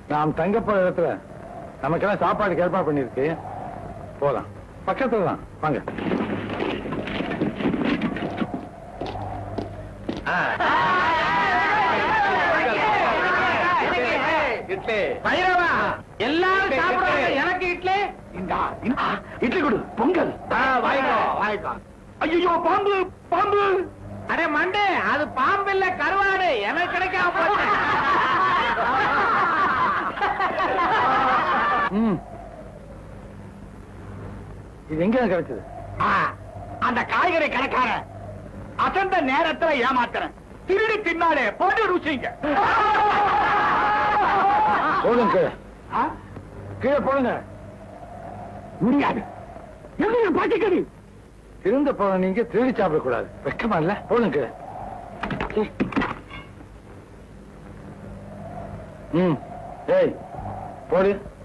நாம் தங்க போற இடத்துல நமக்கெல்லாம் சாப்பாடு ஏற்பாடு பண்ணிருக்கு போலாம் பக்கத்துல தான் வாங்க பைரவா எல்லாரும் சாப்பிடுறாங்க எனக்கு இட்லி இந்தா, இந்தா, இட்லி கொடு பொங்கல் வாங்கிக்கோ வாங்கிக்கோ ஐயோ பாம்பு பாம்பு அடே மண்டே அது பாம்பு இல்ல கருவாடு எனக்கு கிடைக்காம போச்சு ம் இது எங்க கிடைச்சது ஆ, அந்த காய்கறி கடைக்காரன் அசந்த நேரத்துல ஏமாத்துறேன் திருடி தின்னாலே போட்டு ருசிங்க போடுங்க கீழே ஆ, கீழே போடுங்க முடியாது என்ன பாட்டிக்கடி திருந்த போற நீங்க திருடி சாப்பிடக்கூடாது வெக்கமா இல்ல போடுங்க கீழே ம் ஏய் போடு